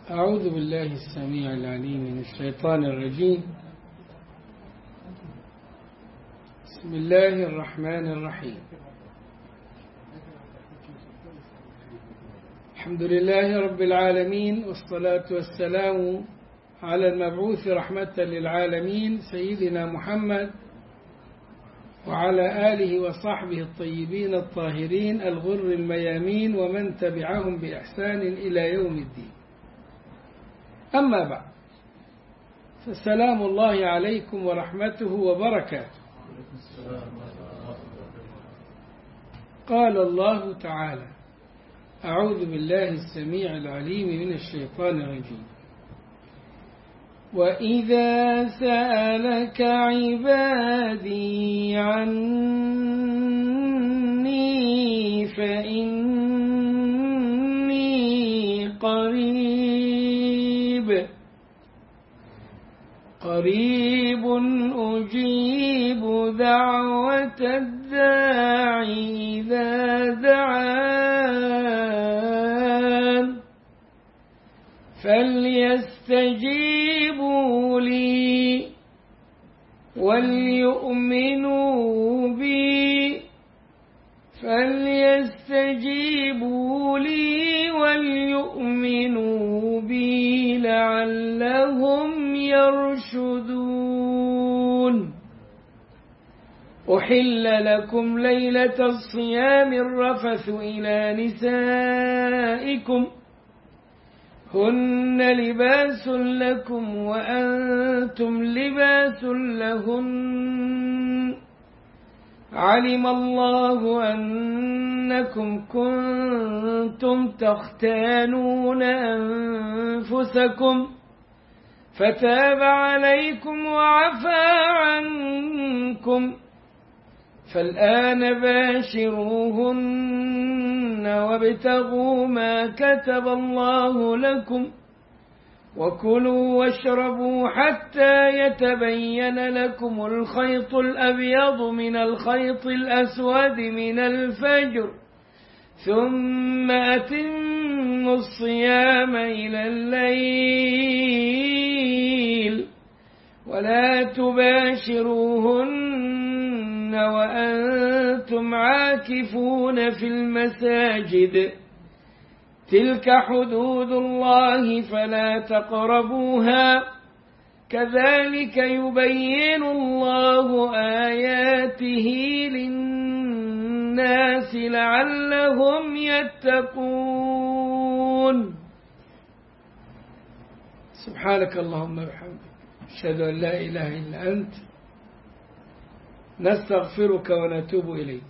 أعوذ بالله السميع العليم من الشيطان الرجيم بسم الله الرحمن الرحيم الحمد لله رب العالمين والصلاة والسلام على المبعوث رحمة للعالمين سيدنا محمد وعلى آله وصحبه الطيبين الطاهرين الغر الميامين ومن تبعهم بإحسان إلى يوم الدين أما بعد فسلام الله عليكم ورحمته وبركاته قال الله تعالى أعوذ بالله السميع العليم من الشيطان الرجيم وإذا سألك عبادي عني فإني قريب قريب أجيب دعوة الداعي إذا دعان فليستجيبوا لي وليؤمنوا بي فليستجيبوا لي وليؤمنوا بي لعلهم يرشدون أحل لكم ليلة الصيام الرفث إلى نسائكم هن لباس لكم وأنتم لباس لهن علم الله أنكم كنتم تختانون أنفسكم فتاب عليكم وعفى عنكم فالآن باشروهن وابتغوا ما كتب الله لكم وكلوا واشربوا حتى يتبين لكم الخيط الأبيض من الخيط الأسود من الفجر ثم أتموا الصيام إلى الليل ولا تباشروهن وأنتم عاكفون في المساجد تلك حدود الله فلا تقربوها كذلك يبين الله آياته للناس لعلهم يتقون سبحانك اللهم وبحمدك أشهد أن لا إله إلا أنت نستغفرك ونتوب إليك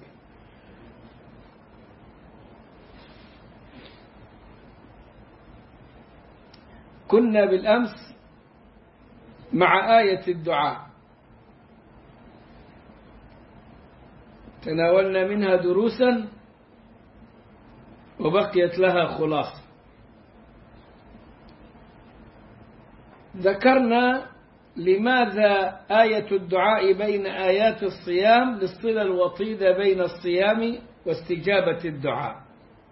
كنا بالأمس مع آية الدعاء تناولنا منها دروسا وبقيت لها خلاصة ذكرنا لماذا آية الدعاء بين آيات الصيام للصلة الوطيدة بين الصيام واستجابة الدعاء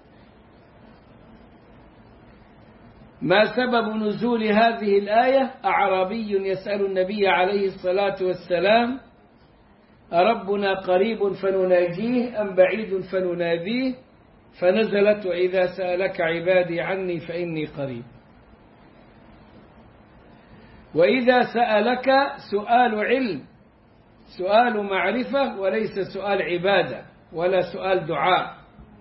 ما سبب نزول هذه الآية أعرابي يسأل النبي عليه الصلاة والسلام أربنا قريب فنناجيه أم بعيد فنناديه فنزلت وإذا سألك عبادي عني فإني قريب وإذا سألك سؤال علم سؤال معرفة وليس سؤال عبادة ولا سؤال دعاء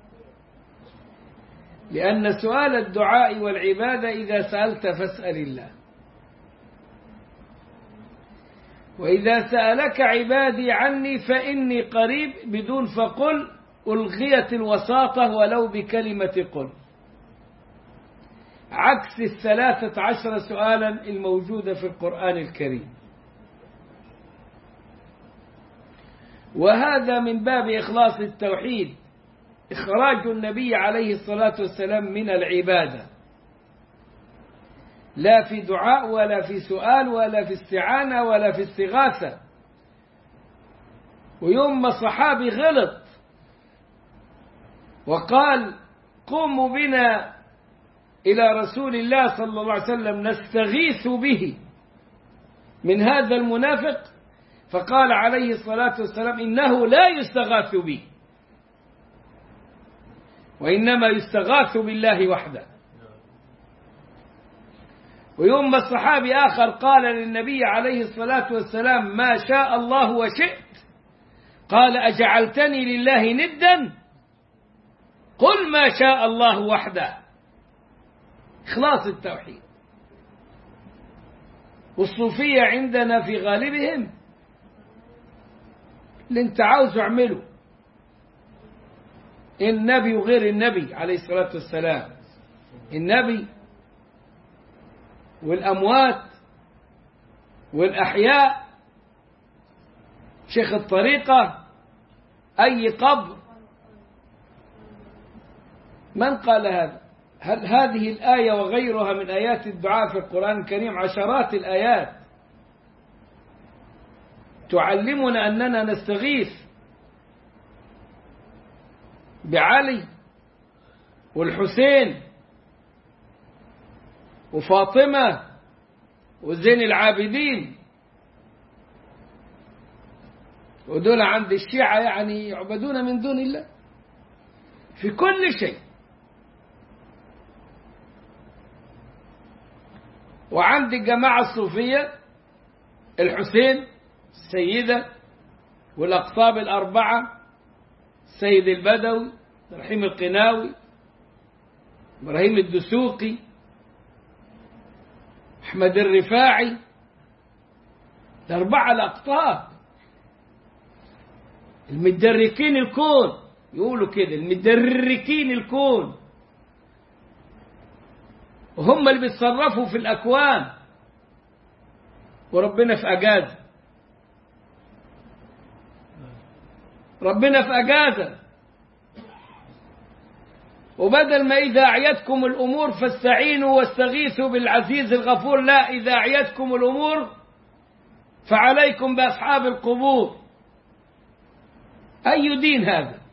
لأن سؤال الدعاء والعبادة إذا سألت فاسأل الله وإذا سألك عبادي عني فإني قريب بدون فقل ألغيت الوساطة ولو بكلمة قل عكس الثلاثة عشر سؤالا الموجودة في القرآن الكريم وهذا من باب إخلاص التوحيد إخراج النبي عليه الصلاة والسلام من العبادة لا في دعاء ولا في سؤال ولا في استعانة ولا في استغاثة ويوم ما صحابي غلط وقال قوموا بنا إلى رسول الله صلى الله عليه وسلم نستغيث به من هذا المنافق فقال عليه الصلاة والسلام إنه لا يستغاث بي وإنما يستغاث بالله وحده ويوم الصحابي آخر قال للنبي عليه الصلاة والسلام ما شاء الله وشئت قال أجعلتني لله ندا قل ما شاء الله وحده إخلاص التوحيد والصوفية عندنا في غالبهم اللي انت عاوزه اعمله النبي وغير النبي عليه الصلاة والسلام النبي والأموات والأحياء شيخ الطريقة أي قبر من قال هذا هل هذه الآية وغيرها من آيات الدعاء في القرآن الكريم عشرات الآيات تعلمنا أننا نستغيث بعلي والحسين وفاطمة وزين العابدين ودول عند الشيعة يعني يعبدون من دون الله في كل شيء وعند الجماعة الصوفية الحسين السيدة والأقطاب الأربعة السيد البدوي إبراهيم القناوي إبراهيم الدسوقي أحمد الرفاعي الأربعة الأقطاب المدركين الكون يقولوا كده المدركين الكون وهم اللي بيتصرفوا في الأكوان وربنا في أجازة ربنا في أجازة وبدل ما إذا أعيتكم الأمور فاستعينوا واستغيثوا بالعزيز الغفور لا إذا أعيتكم الأمور فعليكم بأصحاب القبور أي دين هذا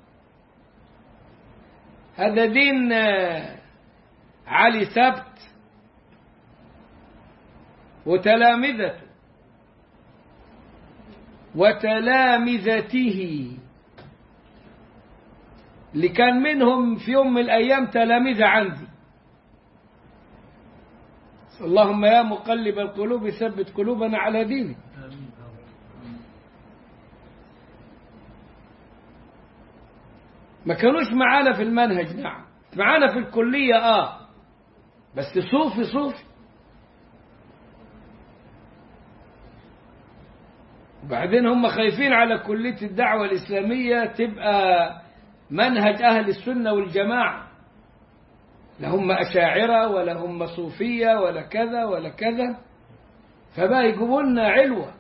هذا دين علي سبت وتلامذته وتلامذته اللي كان منهم في يوم من الأيام تلامذة عندي اللهم يا مقلب القلوب ثبت قلوبنا على دينك ما كانوش معانا في المنهج نعم معانا في الكلية آه بس صوفي صوفي وبعدين هم خايفين على كلية الدعوة الإسلامية تبقى منهج أهل السنة والجماعة لا هم أشاعرة ولا هم صوفية ولا كذا ولا كذا فبقى يجيبوا لنا علوة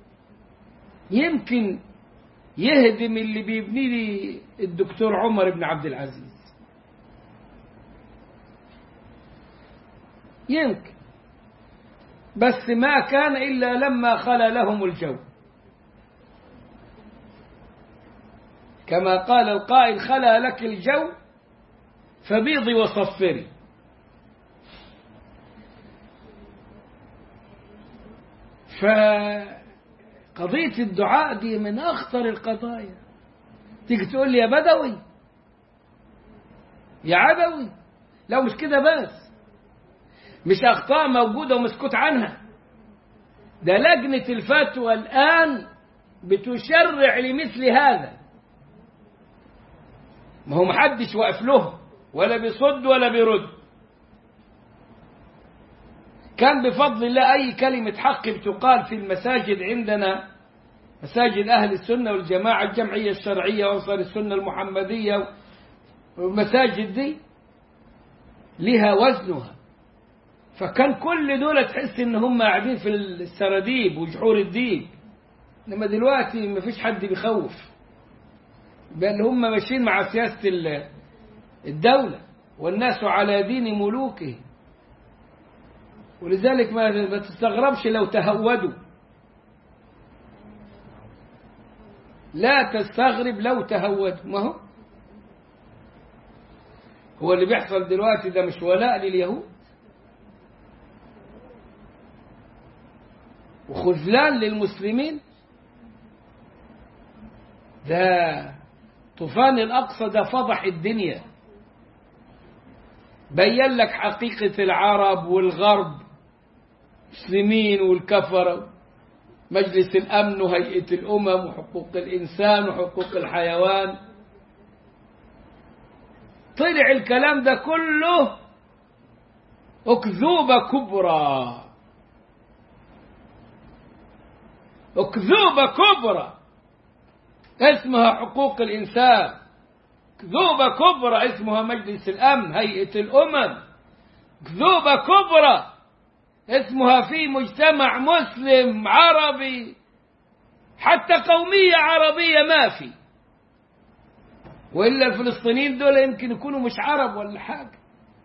يمكن يهدم اللي بيبني لي الدكتور عمر بن عبد العزيز يمكن بس ما كان إلا لما خلى لهم الجو كما قال القائل خلى لك الجو فبيضي وصفري فقضية الدعاء دي من أخطر القضايا تيجي تقول لي يا بدوي يا عدوي لو مش كده بس مش أخطاء موجودة ومسكوت عنها ده لجنة الفتوى الآن بتشرع لمثل هذا ما هو محدش واقف له ولا بيصد ولا بيرد كان بفضل الله أي كلمة حق بتقال في المساجد عندنا مساجد أهل السنة والجماعة الجمعية الشرعية وأنصار السنة المحمدية والمساجد دي لها وزنها فكان كل دول تحس ان هم قاعدين في السراديب وجحور الديب انما دلوقتي ما فيش حد بيخوف بل هم ماشيين مع سياسة الدولة والناس على دين ملوكه ولذلك ما تستغربش لو تهودوا لا تستغرب لو تهودوا ما هو هو اللي بيحصل دلوقتي ده مش ولاء لليهود خذلان للمسلمين ده طوفان الأقصى ده فضح الدنيا بين لك حقيقة العرب والغرب المسلمين والكفرة مجلس الأمن وهيئة الأمم وحقوق الإنسان وحقوق الحيوان طلع الكلام ده كله أكذوبة كبرى أكذوبة كبرى اسمها حقوق الإنسان كذوبة كبرى اسمها مجلس الأمن هيئة الأمم كذوبة كبرى اسمها في مجتمع مسلم عربي حتى قومية عربية ما في وإلا الفلسطينيين دول يمكن يكونوا مش عرب ولا حاجة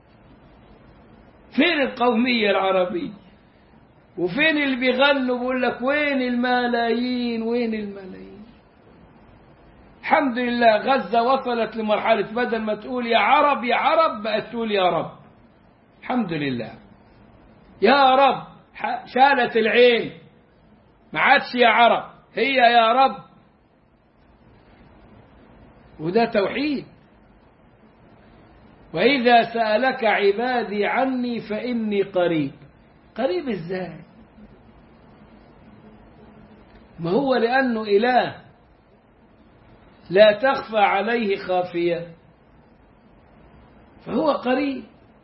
فين القومية العربية وفين اللي بيغنوا بيقول لك وين الملايين وين الملايين الحمد لله غزة وصلت لمرحلة بدل ما تقول يا عرب يا عرب بقت تقول يا رب الحمد لله يا رب شالت العين ما عادش يا عرب هي يا رب وده توحيد وإذا سألك عبادي عني فإني قريب قريب ازاي ما هو لأنه إله لا تخفى عليه خافية فهو قريب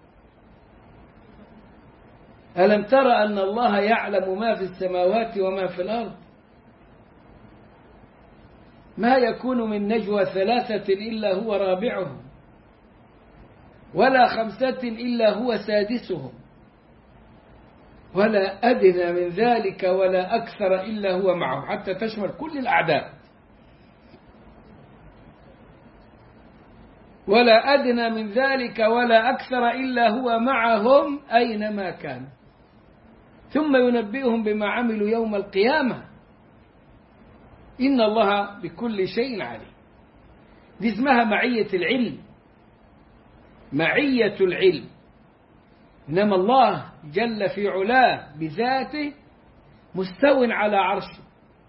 ألم ترى أن الله يعلم ما في السماوات وما في الأرض ما يكون من نجوى ثلاثة إلا هو رابعهم ولا خمسة إلا هو سادسهم ولا أدنى من ذلك ولا أكثر إلا هو معه حتى تشمل كل الأعداء ولا أدنى من ذلك ولا أكثر إلا هو معهم أينما كان ثم ينبئهم بما عملوا يوم القيامة إن الله بكل شيء عليم دي اسمها معية العلم معية العلم إنما الله جل في علاه بذاته مستو على عرشه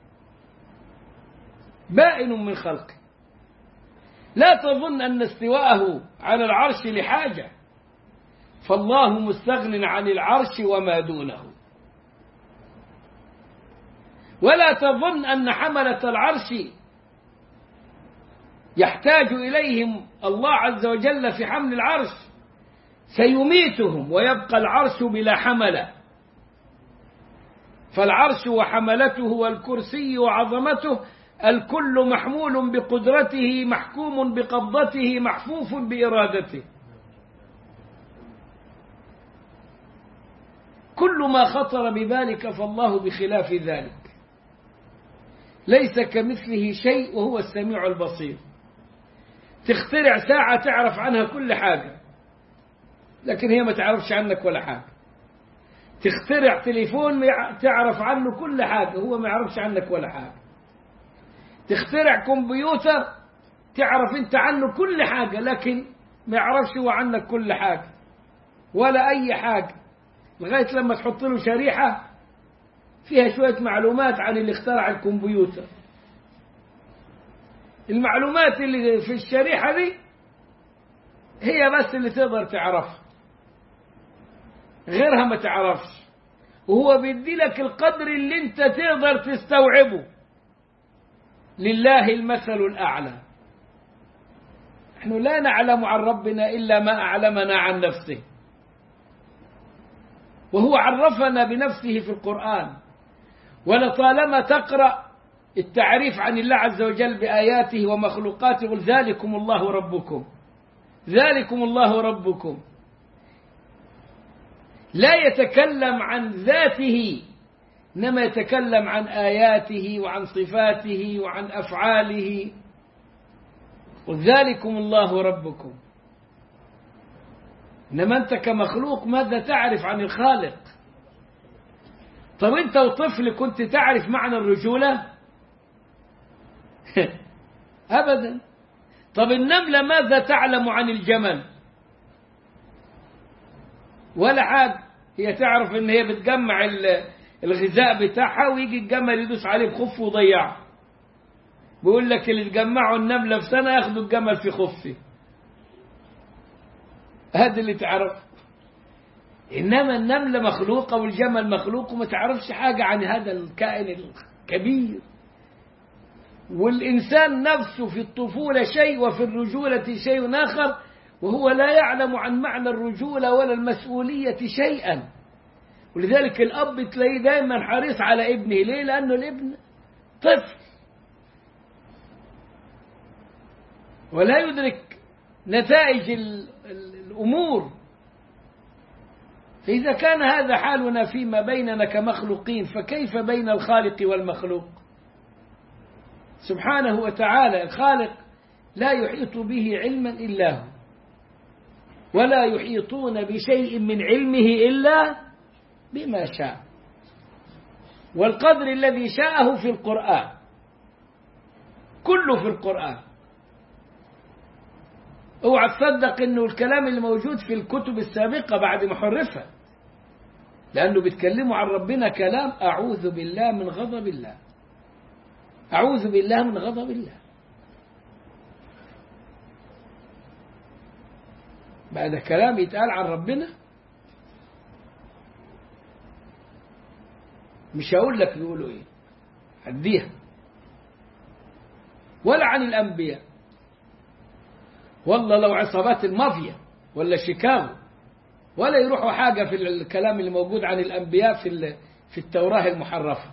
بائن من خلقه لا تظن أن استواءه على العرش لحاجة فالله مستغن عن العرش وما دونه ولا تظن أن حملة العرش يحتاج إليهم الله عز وجل في حمل العرش سيميتهم ويبقى العرش بلا حملة فالعرش وحملته والكرسي وعظمته الكل محمول بقدرته محكوم بقبضته محفوف بإرادته كل ما خطر ببالك فالله بخلاف ذلك ليس كمثله شيء وهو السميع البصير تخترع ساعة تعرف عنها كل حاجة لكن هي ما تعرفش عنك ولا حاجة تخترع تليفون تعرف عنه كل حاجة هو ما يعرفش عنك ولا حاجة تخترع كمبيوتر تعرف انت عنه كل حاجة لكن ما يعرفش هو عنك كل حاجة ولا أي حاجة لغاية لما تحط له شريحة فيها شوية معلومات عن اللي اخترع الكمبيوتر المعلومات اللي في الشريحة دي هي بس اللي تقدر تعرفها غيرها ما تعرفش وهو بيدي لك القدر اللي انت تقدر تستوعبه لله المثل الأعلى نحن لا نعلم عن ربنا إلا ما أعلمنا عن نفسه وهو عرفنا بنفسه في القرآن ولطالما تقرأ التعريف عن الله عز وجل بآياته ومخلوقاته قل ذلكم الله ربكم ذلكم الله ربكم لا يتكلم عن ذاته إنما يتكلم عن آياته وعن صفاته وعن أفعاله قل ذلكم الله ربكم إنما أنت كمخلوق ماذا تعرف عن الخالق طب أنت وطفل كنت تعرف معنى الرجولة أبدا طب النملة ماذا تعلم عن الجمل ولا حاجة هي تعرف ان هي بتجمع الغذاء بتاعها ويجي الجمل يدوس عليه بخفه ويضيعه بيقول لك اللي تجمعوا النملة في سنة ياخدوا الجمل في خفه هذا اللي تعرف إنما النملة مخلوقة والجمل مخلوق وما تعرفش حاجة عن هذا الكائن الكبير والإنسان نفسه في الطفولة شيء وفي الرجولة شيء آخر وهو لا يعلم عن معنى الرجولة ولا المسؤولية شيئا ولذلك الأب تلاقيه دائما حريص على ابنه ليه؟ لأنه الابن طفل ولا يدرك نتائج ال- ال- الأمور فإذا كان هذا حالنا فيما بيننا كمخلوقين فكيف بين الخالق والمخلوق سبحانه وتعالى الخالق لا يحيط به علما إلا هو ولا يحيطون بشيء من علمه إلا بما شاء والقدر الذي شاءه في القرآن كله في القرآن اوعى تصدق انه الكلام اللي موجود في الكتب السابقة بعد ما حرفت لأنه بيتكلموا عن ربنا كلام أعوذ بالله من غضب الله أعوذ بالله من غضب الله بعد كلام يتقال عن ربنا مش هقول لك بيقولوا ايه هديها ولا عن الأنبياء والله لو عصابات المافيا ولا شيكاغو ولا يروحوا حاجة في الكلام اللي موجود عن الأنبياء في ال- في التوراة المحرفة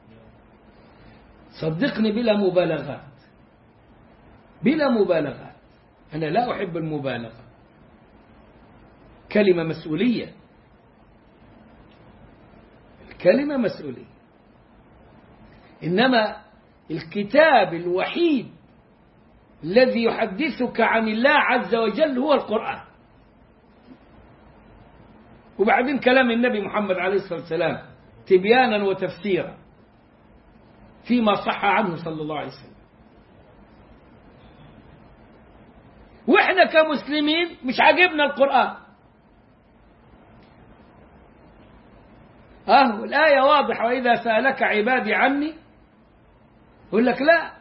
صدقني بلا مبالغات بلا مبالغات أنا لا أحب المبالغة كلمة مسؤولية الكلمة مسؤولية إنما الكتاب الوحيد الذي يحدثك عن الله عز وجل هو القرآن وبعدين كلام النبي محمد عليه الصلاة والسلام تبيانا وتفسيرا فيما صح عنه صلى الله عليه وسلم واحنا كمسلمين مش عاجبنا القرآن اه الآية واضحة وإذا سألك عبادي عني يقول لك لا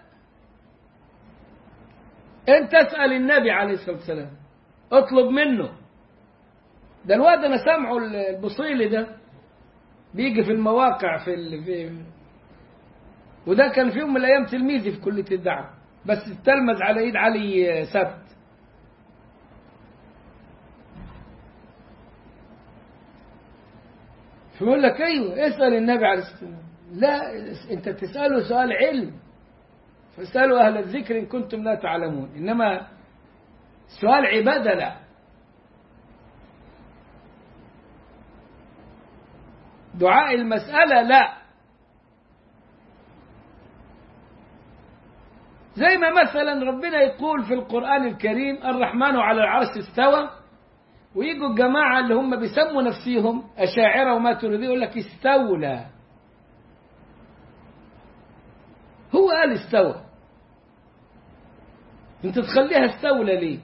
انت اسأل النبي عليه الصلاة والسلام اطلب منه ده الواد انا سامعه البصيلي ده بيجي في المواقع في, ال... في وده كان في يوم من الايام تلميذي في كليه الدعوه بس تلمذ على ايد علي سبت فيقول لك ايوه اسال النبي عليه الصلاه والسلام لا انت تساله سؤال علم فاسالوا اهل الذكر ان كنتم لا تعلمون انما سؤال عباده لا دعاء المسألة لا زي ما مثلا ربنا يقول في القرآن الكريم الرحمن على العرش استوى ويجوا الجماعة اللي هم بيسموا نفسيهم أشاعرة وما تريدون يقول لك استولى هو قال استوى انت تخليها استولى ليه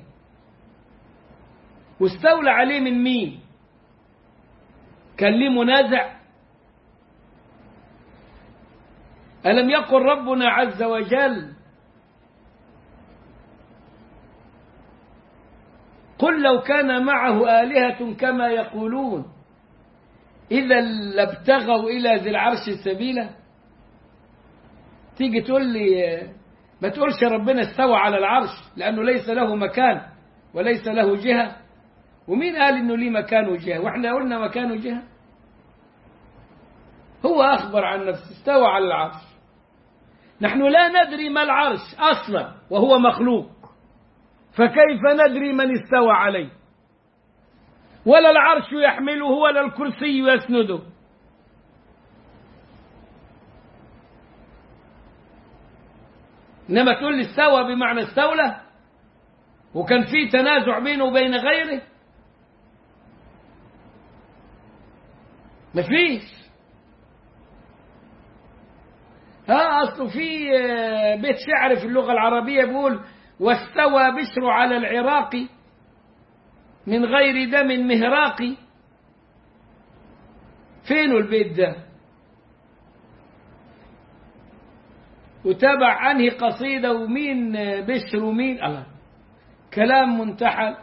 واستولى عليه من مين كان ليه منازع ألم يقل ربنا عز وجل قل لو كان معه آلهة كما يقولون إذا لابتغوا إلى ذي العرش سبيلا تيجي تقول لي ما تقولش ربنا استوى على العرش لأنه ليس له مكان وليس له جهة ومين قال إنه ليه مكان وجهة وإحنا قلنا مكان وجهة هو أخبر عن نفسه استوى على العرش نحن لا ندري ما العرش أصلا وهو مخلوق فكيف ندري من استوى عليه ولا العرش يحمله ولا الكرسي يسنده إنما تقول لي استوى بمعنى استولى وكان في تنازع بينه وبين غيره مفيش ها أصله في بيت شعر في اللغة العربية بيقول واستوى بشر على العراق من غير دم مهراق فين البيت ده وتابع أنهي قصيدة ومين بشر ومين الله كلام منتحل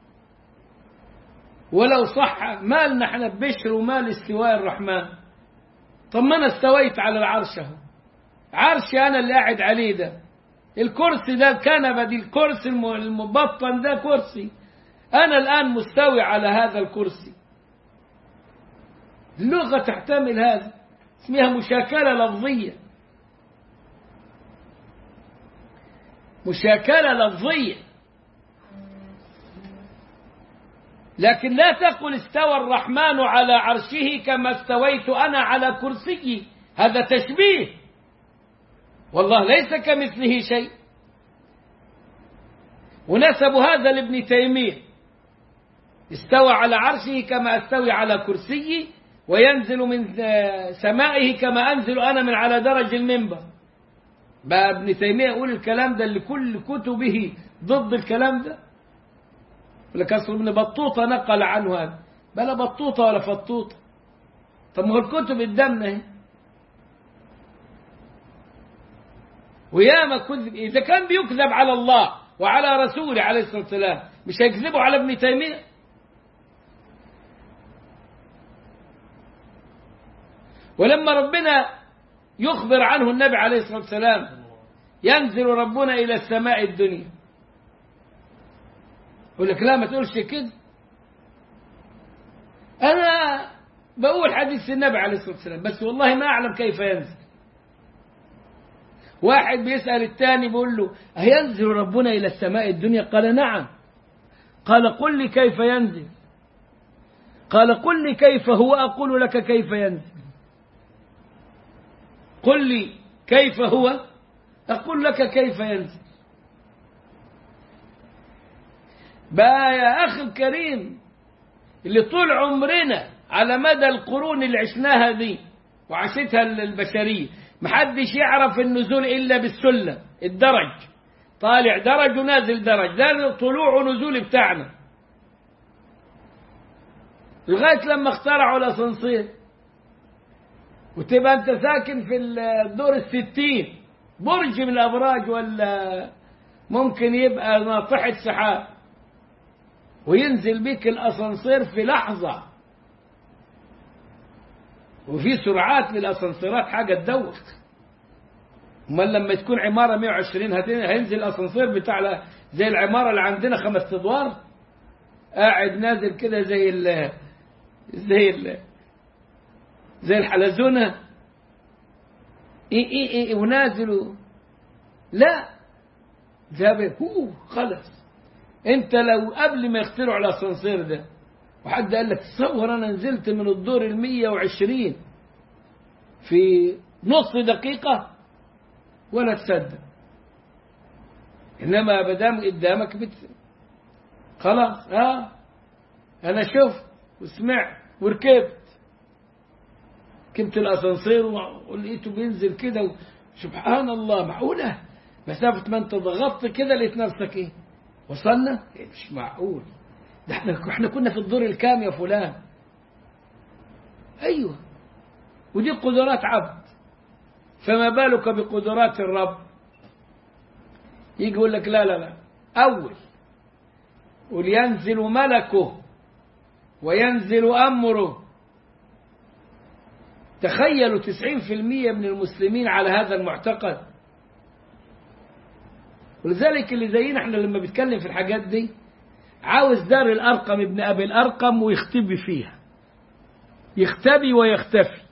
ولو صح ما لنا احنا بشر وما لاستواء الرحمن طب ما انا استويت على العرش اهو عرشي انا اللي قاعد عليه ده الكرسي ده الكنبه دي الكرسي المبطن ده كرسي انا الان مستوي على هذا الكرسي اللغه تحتمل هذا اسمها مشاكله لفظيه مشاكله لفظيه لكن لا تقل استوى الرحمن على عرشه كما استويت أنا على كرسيي هذا تشبيه والله ليس كمثله شيء ونسب هذا لابن تيمية استوى على عرشه كما استوي على كرسيي وينزل من سمائه كما أنزل أنا من على درج المنبر بقى ابن تيمية يقول الكلام ده اللي كل كتبه ضد الكلام ده لك أصل ابن بطوطة نقل عنه هذا بلا بطوطة ولا فطوطة طب ما هو الكتب قدامنا اهي وياما كذب إذا كان بيكذب على الله وعلى رسوله عليه الصلاة والسلام مش هيكذبوا على ابن تيمية ولما ربنا يخبر عنه النبي عليه الصلاة والسلام ينزل ربنا إلى السماء الدنيا يقول لك لا ما تقولش كده أنا بقول حديث النبي عليه الصلاة والسلام بس والله ما أعلم كيف ينزل واحد بيسأل الثاني بيقول له أينزل ربنا إلى السماء الدنيا قال نعم قال قل لي كيف ينزل قال قل لي كيف هو أقول لك كيف ينزل قل لي كيف هو أقول لك كيف ينزل بقى يا أخي الكريم اللي طول عمرنا على مدى القرون اللي عشناها دي وعاشتها البشرية محدش يعرف النزول إلا بالسلم الدرج طالع درج ونازل درج ده طلوع ونزول بتاعنا لغاية لما اخترعوا الأسانسير وتبقى أنت ساكن في الدور الستين برج من الأبراج ولا ممكن يبقى ناطحة سحاب وينزل بك الأسانسير في لحظة وفي سرعات للأسانسيرات حاجة تدوخ امال لما تكون عمارة 120 هينزل الأسانسير بتاع زي العمارة اللي عندنا خمس أدوار قاعد نازل كده زي ال زي ال زي الحلزونة إيه إيه إيه ونازل لا ذهب هو خلص انت لو قبل ما يخترعوا الاسانسير ده وحد قال لك تصور انا نزلت من الدور ال 120 في نص دقيقة ولا تصدق انما ما دام قدامك بت خلاص اه انا شفت وسمعت وركبت ركبت الاسانسير ولقيته بينزل كده سبحان الله معقوله مسافه ما انت ضغطت كده لقيت نفسك ايه وصلنا إيه مش معقول ده احنا احنا كنا في الدور الكام يا فلان ايوه ودي قدرات عبد فما بالك بقدرات الرب يجي يقول لك لا لا لا اول ولينزل ملكه وينزل امره تخيلوا تسعين في المية من المسلمين على هذا المعتقد ولذلك اللي زينا احنا لما بيتكلم في الحاجات دي عاوز دار الأرقم ابن أبي الأرقم ويختبي فيها يختبي ويختفي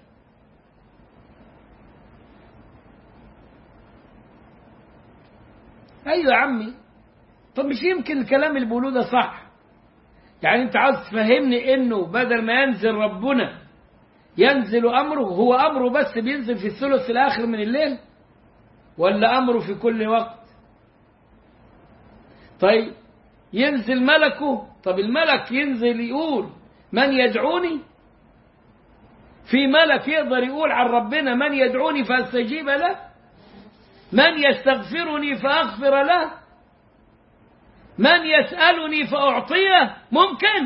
أيوة يا عمي طب مش يمكن الكلام اللي بيقولوه ده صح يعني انت عاوز تفهمني انه بدل ما ينزل ربنا ينزل امره هو امره بس بينزل في الثلث الاخر من الليل ولا امره في كل وقت طيب ينزل ملكه طب الملك ينزل يقول من يدعوني في ملك يقدر يقول عن ربنا من يدعوني فاستجيب له من يستغفرني فاغفر له من يسألني فأعطيه ممكن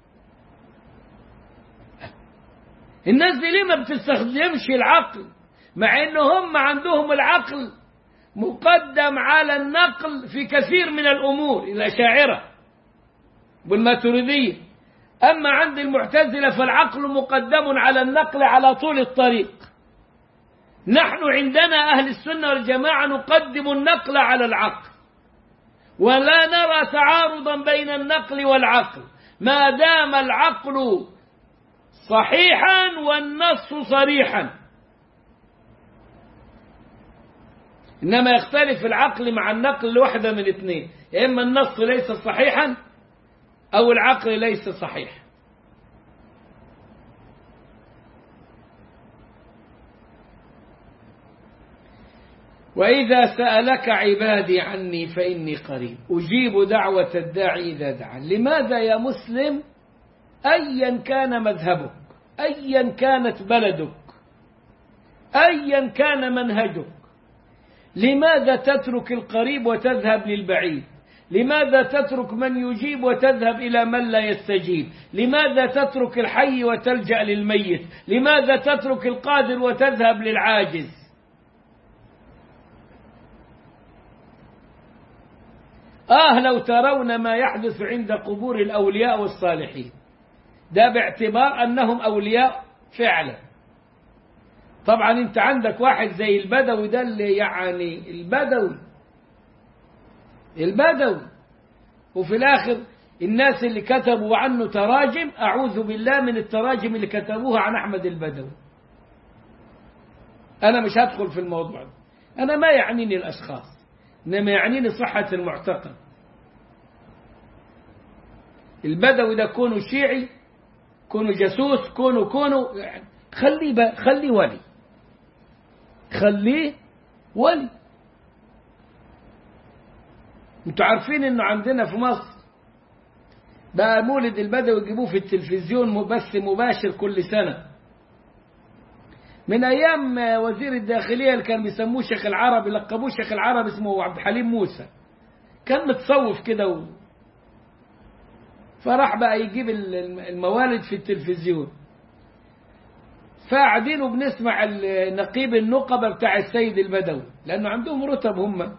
الناس دي ليه ما بتستخدمش العقل مع أنه هم عندهم العقل مقدم على النقل في كثير من الأمور الأشاعرة والماتريدية أما عند المعتزلة فالعقل مقدم على النقل على طول الطريق نحن عندنا أهل السنة والجماعة نقدم النقل على العقل ولا نرى تعارضا بين النقل والعقل ما دام العقل صحيحا والنص صريحا إنما يختلف العقل مع النقل لوحدة من اثنين يا إما النص ليس صحيحا أو العقل ليس صحيح وإذا سألك عبادي عني فإني قريب أجيب دعوة الداعي إذا دعا لماذا يا مسلم أيا كان مذهبك أيا كانت بلدك أيا كان منهجك لماذا تترك القريب وتذهب للبعيد لماذا تترك من يجيب وتذهب إلى من لا يستجيب لماذا تترك الحي وتلجأ للميت لماذا تترك القادر وتذهب للعاجز آه لو ترون ما يحدث عند قبور الأولياء والصالحين ده باعتبار أنهم أولياء فعلا طبعا انت عندك واحد زي البدوي ده اللي يعني البدوي البدوي وفي الآخر الناس اللي كتبوا عنه تراجم أعوذ بالله من التراجم اللي كتبوها عن أحمد البدوي أنا مش هدخل في الموضوع ده أنا ما يعنيني الأشخاص إنما يعنيني صحة المعتقد البدوي ده كونه شيعي كونه جاسوس كونه كونه يعني خليه بقى خليه ولي خليه ولي انتوا عارفين انه عندنا في مصر بقى مولد البدوي يجيبوه في التلفزيون بث مباشر كل سنة من ايام وزير الداخلية اللي كان بيسموه شيخ العرب لقبوه شيخ العرب اسمه عبد الحليم موسى كان متصوف كده و... فراح بقى يجيب الموالد في التلفزيون فقاعدين وبنسمع نقيب النقبة بتاع السيد البدوي لأنه عندهم رتب هم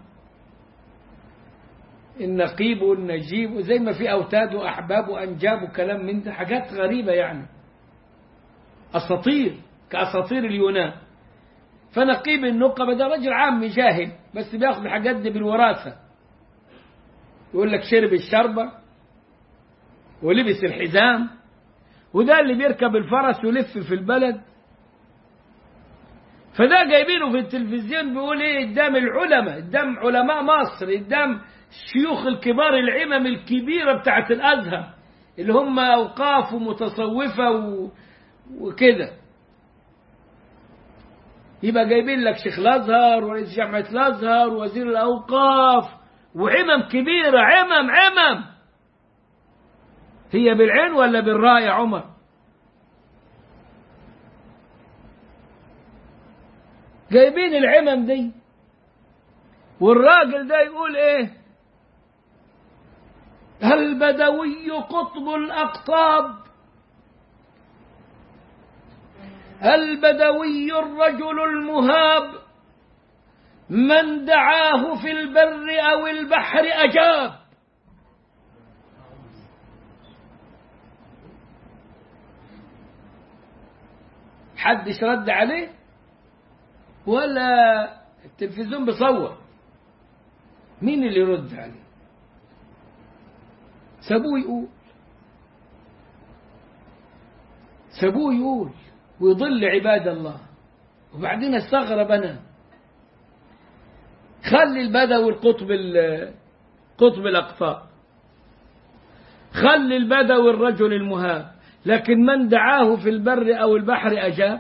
النقيب والنجيب وزي ما في أوتاد وأحباب وأنجاب وكلام من ده حاجات غريبة يعني أساطير كأساطير اليونان فنقيب النقبة ده رجل عام جاهل بس بياخذ الحاجات دي بالوراثة يقول لك شرب الشربة ولبس الحزام وده اللي بيركب الفرس ويلف في البلد فده جايبينه في التلفزيون بيقول ايه قدام العلماء قدام علماء مصر قدام الشيوخ الكبار العمم الكبيرة بتاعت الأزهر اللي هم أوقاف ومتصوفة و... وكده يبقى جايبين لك شيخ الأزهر ورئيس جامعة الأزهر ووزير الأوقاف وعمم كبيرة عمم عمم هي بالعين ولا بالراء يا عمر جايبين العمم دي والراجل ده يقول ايه البدوي قطب الأقطاب البدوي الرجل المهاب من دعاه في البر أو البحر أجاب حدش رد عليه ولا التلفزيون بيصور مين اللي يرد عليه سابوه يقول سابوه يقول ويضل عباد الله وبعدين استغرب انا خلي البدوي القطب قطب الاقطاب خلي البدوي الرجل المهاب لكن من دعاه في البر او البحر اجاب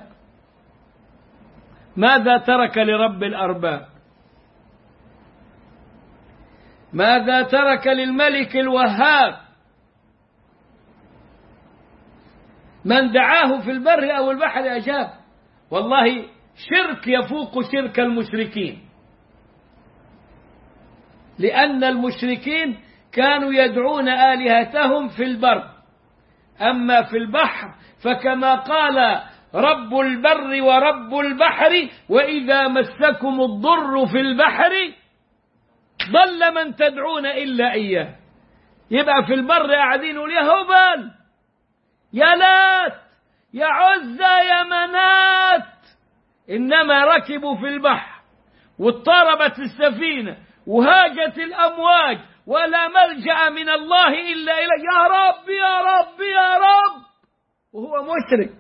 ماذا ترك لرب الارباب ماذا ترك للملك الوهاب من دعاه في البر أو البحر أجاب والله شرك يفوق شرك المشركين لأن المشركين كانوا يدعون آلهتهم في البر أما في البحر فكما قال رب البر ورب البحر وإذا مسكم الضر في البحر ضل من تدعون إلا إياه يبقى في البر قاعدين يقول يا هبل يا لات يا عزة يا منات إنما ركبوا في البحر واضطربت السفينة وهاجت الأمواج ولا ملجأ من الله إلا إليه يا رب يا رب يا رب وهو مشرك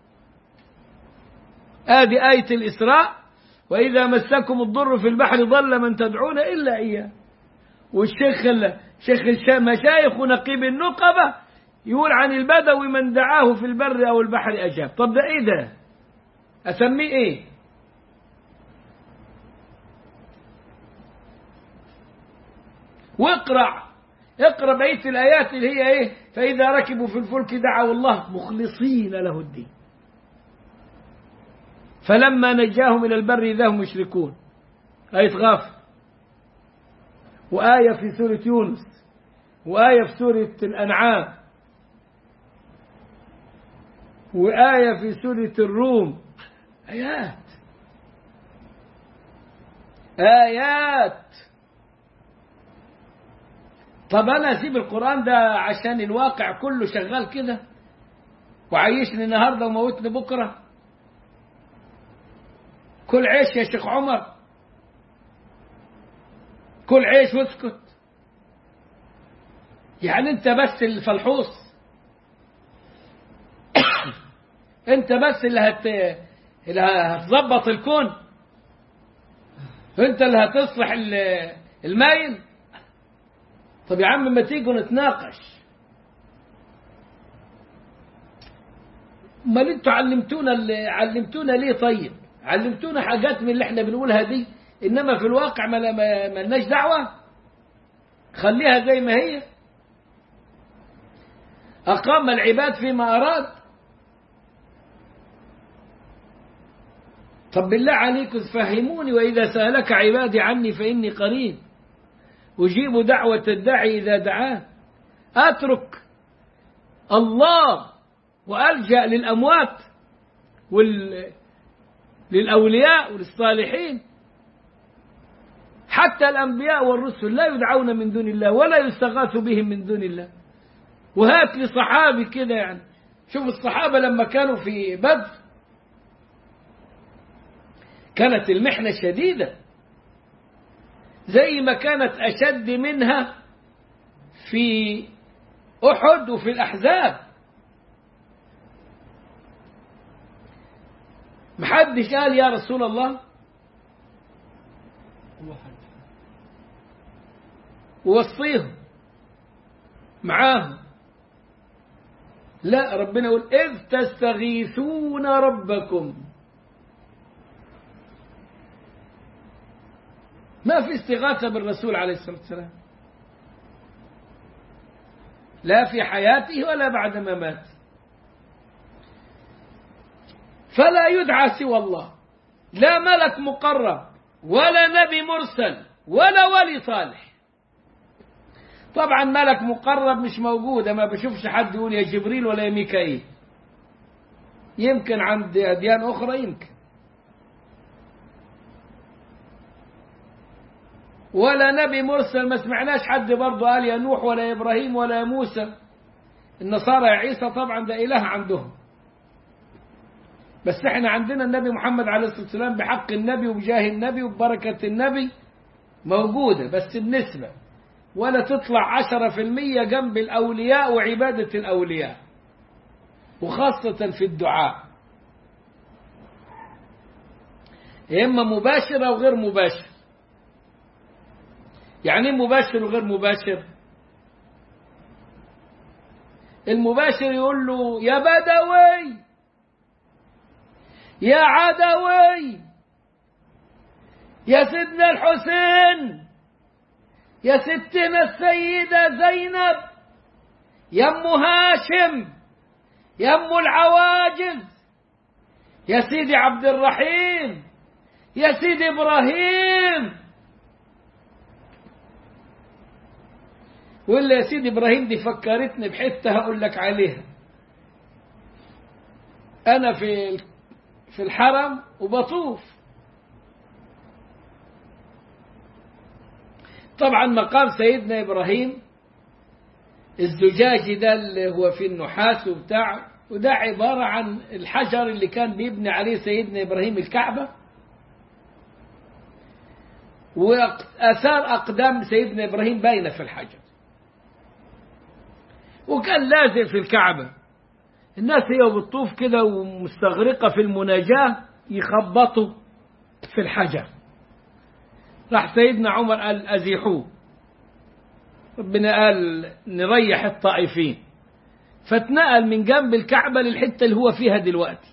هذه آية الإسراء وإذا مسكم الضر في البحر ضل من تدعون إلا إياه والشيخ شيخ مشايخ نقيب النقبة يقول عن البدوي من دعاه في البر أو البحر أجاب طب ده إيه ده أسميه إيه واقرأ اقرأ بقية الآيات اللي هي إيه فإذا ركبوا في الفلك دعوا الله مخلصين له الدين فلما نجاهم إلى البر إذا هم مشركون آية غافر وآية في سورة يونس وآية في سورة الأنعام وآية في سورة الروم آيات آيات طب أنا أسيب القرآن ده عشان الواقع كله شغال كده وعيشني النهاردة وموتني بكرة كل عيش يا شيخ عمر كل عيش واسكت يعني انت بس الفلحوص انت بس اللي هت اللي هتظبط الكون انت اللي هتصلح المايل طب يا عم ما تيجوا نتناقش امال انتوا علمتونا اللي علمتونا ليه طيب علمتونا حاجات من اللي احنا بنقولها دي انما في الواقع ما ما لناش دعوه خليها زي ما هي اقام العباد فيما اراد طب بالله عليكم فهموني واذا سالك عبادي عني فاني قريب أجيب دعوة الداعي إذا دعاه أترك الله وألجأ للأموات وال... للأولياء وللصالحين حتى الأنبياء والرسل لا يدعون من دون الله ولا يستغاث بهم من دون الله وهات لي صحابي كده يعني شوف الصحابة لما كانوا في بدر كانت المحنة شديدة زي ما كانت أشد منها في أحد وفي الأحزاب محدش قال يا رسول الله ووصيهم معاهم لا ربنا يقول إذ تستغيثون ربكم ما في استغاثة بالرسول عليه الصلاة والسلام لا في حياته ولا بعد ما مات فلا يدعى سوى الله لا ملك مقرب ولا نبي مرسل ولا ولي صالح طبعا ملك مقرب مش موجود ما بشوفش حد يقول يا جبريل ولا يا ميكائيل يمكن عند أديان أخرى يمكن ولا نبي مرسل ما سمعناش حد برضه قال يا نوح ولا يا إبراهيم ولا يا موسى النصارى يا عيسى طبعا ده إله عندهم بس احنا عندنا النبي محمد عليه الصلاة والسلام بحق النبي وبجاه النبي وببركة النبي موجودة بس النسبة ولا تطلع عشرة في المية جنب الأولياء وعبادة الأولياء وخاصة في الدعاء إما مباشرة وغير مباشر يعني مباشر وغير مباشر المباشر يقول له يا بدوي يا عدوي يا سيدنا الحسين يا ستنا السيدة زينب يا ام هاشم يا ام العواجز يا سيدي عبد الرحيم يا سيدي ابراهيم ولا يا سيدي ابراهيم دي فكرتني بحته هقول لك عليها أنا في في الحرم وبطوف طبعا مقام سيدنا إبراهيم الزجاجي ده اللي هو في النحاس وبتاع وده عبارة عن الحجر اللي كان بيبني عليه سيدنا إبراهيم الكعبة وآثار أقدام سيدنا إبراهيم باينة في الحجر وكان لازق في الكعبة الناس هي بتطوف كده ومستغرقة في المناجاة يخبطوا في الحجر راح سيدنا عمر قال أزيحوه ربنا قال نريح الطائفين فاتنقل من جنب الكعبة للحتة اللي هو فيها دلوقتي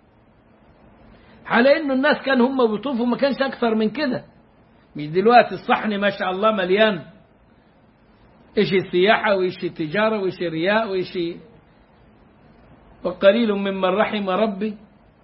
على انه الناس كان هم بيطوفوا ما كانش اكثر من كده مش دلوقتي الصحن ما شاء الله مليان ايش سياحة وايش تجارة وايش رياء وايش وقليل ممن رحم ربي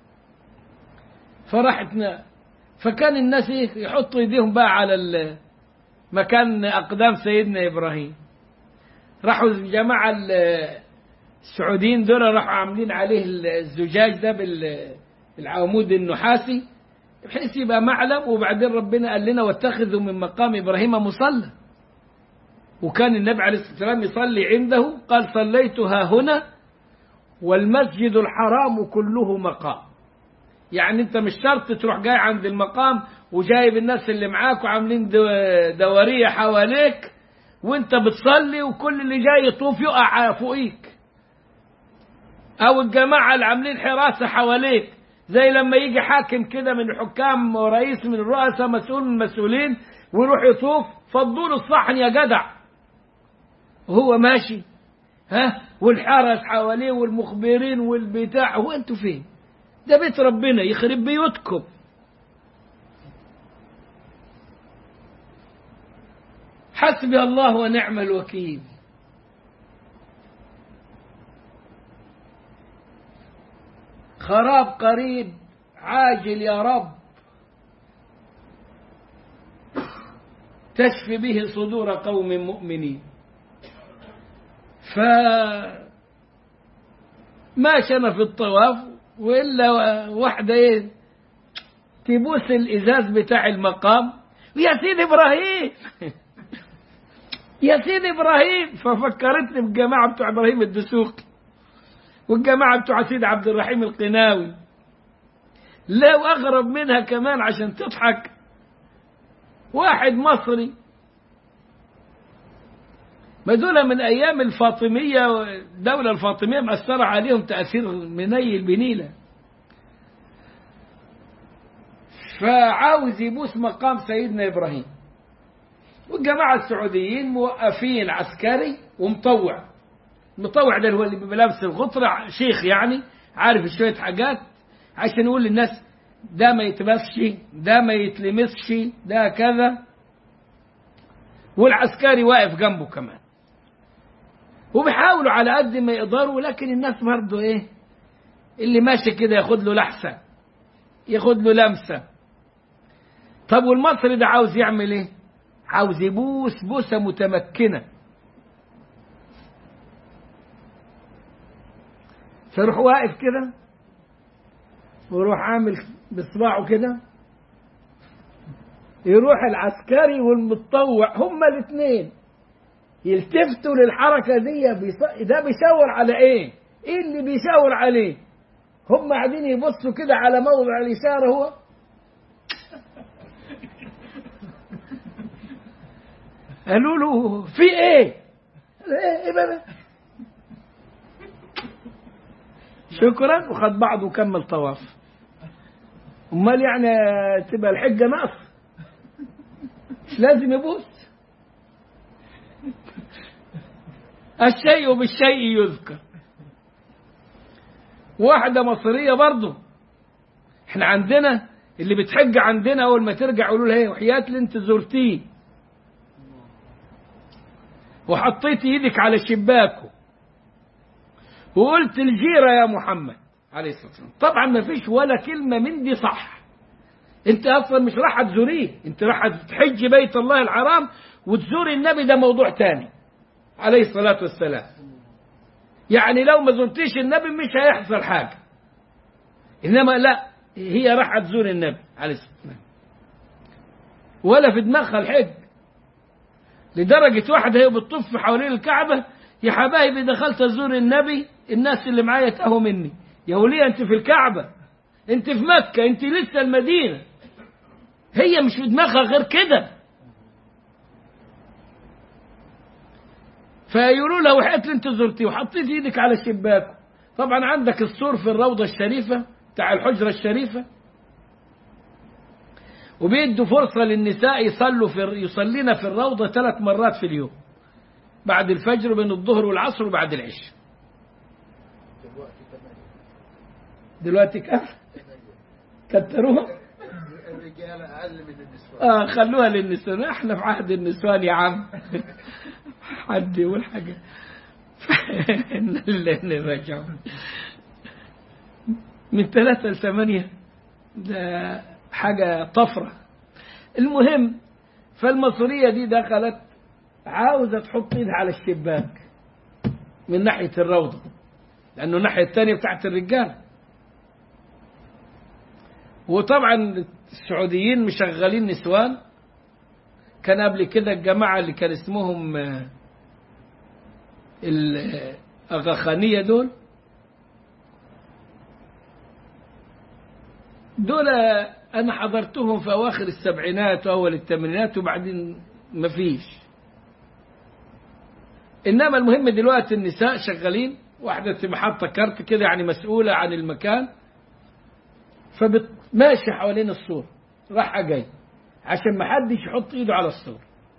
فرحتنا فكان الناس يحطوا ايديهم بقى على مكان اقدام سيدنا ابراهيم راحوا الجماعه السعوديين دول راحوا عاملين عليه الزجاج ده بالعمود النحاسي بحيث يبقى معلم وبعدين ربنا قال لنا واتخذوا من مقام ابراهيم مصلى وكان النبي عليه الصلاه والسلام يصلي عنده قال صليت ها هنا والمسجد الحرام كله مقام يعني انت مش شرط تروح جاي عند المقام وجايب الناس اللي معاك وعاملين دورية حواليك وانت بتصلي وكل اللي جاي يطوف يقع فوقيك او الجماعة اللي عاملين حراسة حواليك زي لما يجي حاكم كده من الحكام ورئيس من الرؤساء مسؤول من المسؤولين ويروح يطوف فضوا له الصحن يا جدع وهو ماشي ها والحرس حواليه والمخبرين والبتاع هو انتوا فين ده بيت ربنا يخرب بيوتكم حسبي الله ونعم الوكيل خراب قريب عاجل يا رب تشفي به صدور قوم مؤمنين ف ماشنا في الطواف والا واحده ايه تبوس الازاز بتاع المقام يا سيدي ابراهيم يا سيدي ابراهيم ففكرتني بالجماعه بتوع ابراهيم الدسوقي والجماعه بتوع سيد عبد الرحيم القناوي لا واغرب منها كمان عشان تضحك واحد مصري ما دول من ايام الفاطميه الدوله الفاطميه مأثره عليهم تاثير منيل بنيله فعاوز يبوس مقام سيدنا ابراهيم والجماعه السعوديين موقفين عسكري ومطوع المطوع ده هو اللي بيبقى لابس الغطرة شيخ يعني عارف شويه حاجات عشان يقول للناس ده ما يتبسش ده ما يتلمسش ده كذا والعسكري واقف جنبه كمان وبيحاولوا على قد ما يقدروا لكن الناس برضه ايه اللي ماشي كده ياخد له لحسه ياخد له لمسه طب والمصري ده عاوز يعمل ايه عاوز يبوس بوسه متمكنه فيروح واقف كده ويروح عامل بصباعه كده يروح العسكري والمتطوع هما الاثنين يلتفتوا للحركة دي بيص... ده بيشاور على ايه؟ ايه اللي بيشاور عليه؟ هم قاعدين يبصوا كده على موضع الإشارة هو قالوا له في ايه؟ قال ايه ايه بقى؟ شكرا وخد بعضه وكمل طواف امال يعني تبقى الحجه نقص مش لازم يبوس الشيء بالشيء يذكر واحدة مصرية برضه احنا عندنا اللي بتحج عندنا اول ما ترجع يقولوا لها ايه وحياة اللي انت زرتيه وحطيت ايدك على شباكه وقلت الجيرة يا محمد عليه الصلاة والسلام طبعا ما فيش ولا كلمة من دي صح انت اصلا مش راح تزوريه انت راح تحج بيت الله الحرام وتزوري النبي ده موضوع تاني عليه الصلاة والسلام يعني لو ما زرتيش النبي مش هيحصل حاجة إنما لا هي راحت تزور النبي عليه الصلاة والسلام ولا في دماغها الحج لدرجة واحدة هي بتطف حوالين الكعبة يا حبايبي دخلت أزور النبي الناس اللي معايا تاهوا مني يا وليه أنت في الكعبة أنت في مكة أنت لسه المدينة هي مش في دماغها غير كده فيقولوا له وحيت انت زرتي وحطيت ايدك على الشباك طبعا عندك السور في الروضة الشريفة بتاع الحجرة الشريفة وبيدوا فرصة للنساء يصلوا في يصلين في الروضة ثلاث مرات في اليوم بعد الفجر بين الظهر والعصر وبعد العشاء دلوقتي ثمانية دلوقتي كم كتروها الرجال أقل من النسوان اه خلوها للنسوان احنا في عهد النسوان يا عم حد يقول حاجة اللي نرجعوا من ثلاثة لثمانية ده حاجة طفرة المهم فالمصرية دي دخلت عاوزة تحط ايدها على الشباك من ناحية الروضة لأنه الناحية الثانية بتاعت الرجال وطبعا السعوديين مشغلين نسوان كان قبل كده الجماعة اللي كان اسمهم آه، الأغاخانية دول دول أنا حضرتهم في أواخر السبعينات وأول الثمانينات وبعدين مفيش إنما المهم دلوقتي النساء شغالين واحدة تبقى حاطة كارت كده يعني مسؤولة عن المكان فماشي حوالين السور رايحة جاي عشان ما حدش يحط ايده على السور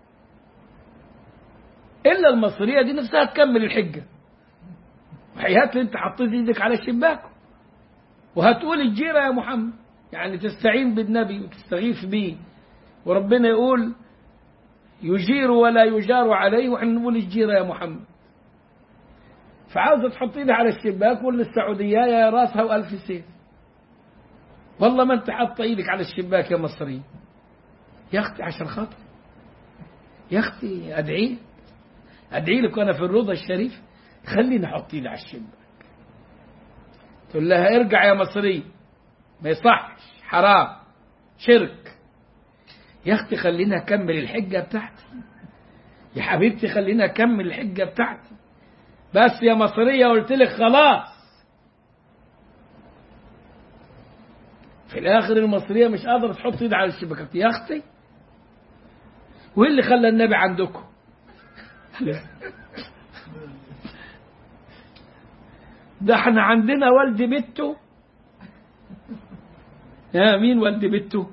الا المصريه دي نفسها تكمل الحجه وحيات انت حطيت ايدك على الشباك وهتقول الجيره يا محمد يعني تستعين بالنبي وتستغيث به وربنا يقول يجير ولا يجار عليه واحنا نقول الجيره يا محمد فعاوزه تحط ايدها على الشباك ولا السعوديه يا راسها والف سيف والله ما انت حاطه ايدك على الشباك يا مصري يا اختي عشان خاطر يا اختي ادعي ادعي لك وانا في الروضه الشريف خليني احط ايدي على الشباك تقول لها ارجع يا مصري ما يصحش حرام شرك يا اختي خليني اكمل الحجه بتاعتي يا حبيبتي خليني اكمل الحجه بتاعتي بس يا مصريه قلت لك خلاص في الاخر المصريه مش قادره تحط ايدها على الشبكه يا اختي وايه اللي خلى النبي عندكم ده احنا عندنا والد بنته يا مين والد بنته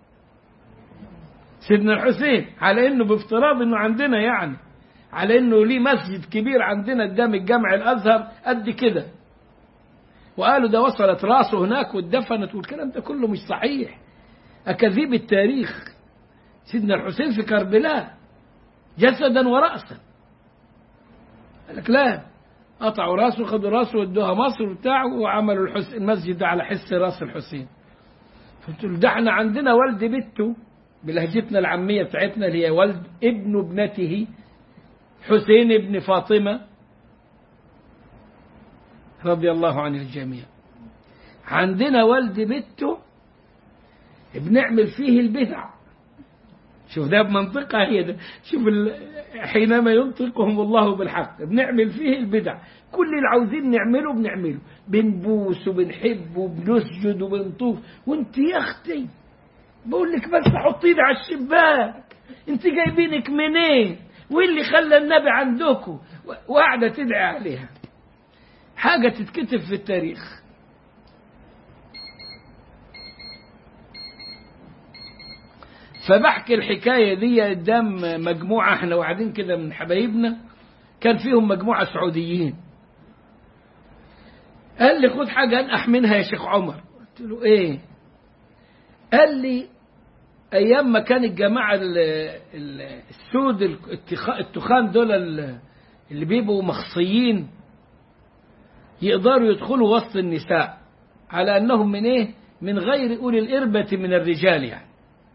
سيدنا الحسين على انه بافتراض انه عندنا يعني على انه ليه مسجد كبير عندنا قدام الجامع الازهر قد كده وقالوا ده وصلت راسه هناك واتدفنت والكلام ده كله مش صحيح أكاذيب التاريخ سيدنا الحسين في كربلاء جسدا ورأسا قال لك لا قطعوا راسه خدوا راسه ودوها مصر وبتاع وعملوا الحس المسجد ده على حس راس الحسين قلت له ده احنا عندنا والد بنته بلهجتنا العامية بتاعتنا اللي هي والد ابن ابنته حسين ابن فاطمة رضي الله عن الجميع عندنا والد بنته بنعمل فيه البدع شوف ده بمنطقة هي ده شوف ال... حينما ينطقهم الله بالحق بنعمل فيه البدع كل اللي عاوزين نعمله بنعمله بنبوس وبنحب وبنسجد وبنطوف وانت يا اختي بقول لك بس حط ايدي على الشباك انت جايبينك منين وايه اللي خلى النبي عندكم وقاعده تدعي عليها حاجه تتكتب في التاريخ فبحكي الحكاية دي قدام مجموعة احنا وقاعدين كده من حبايبنا كان فيهم مجموعة سعوديين قال لي خد حاجة أنقح منها يا شيخ عمر قلت له ايه قال لي أيام ما كان الجماعة ال- ال- السود التخ- التخان دول ال- اللي بيبقوا مخصيين يقدروا يدخلوا وسط النساء على أنهم من ايه من غير أولي الإربة من الرجال يعني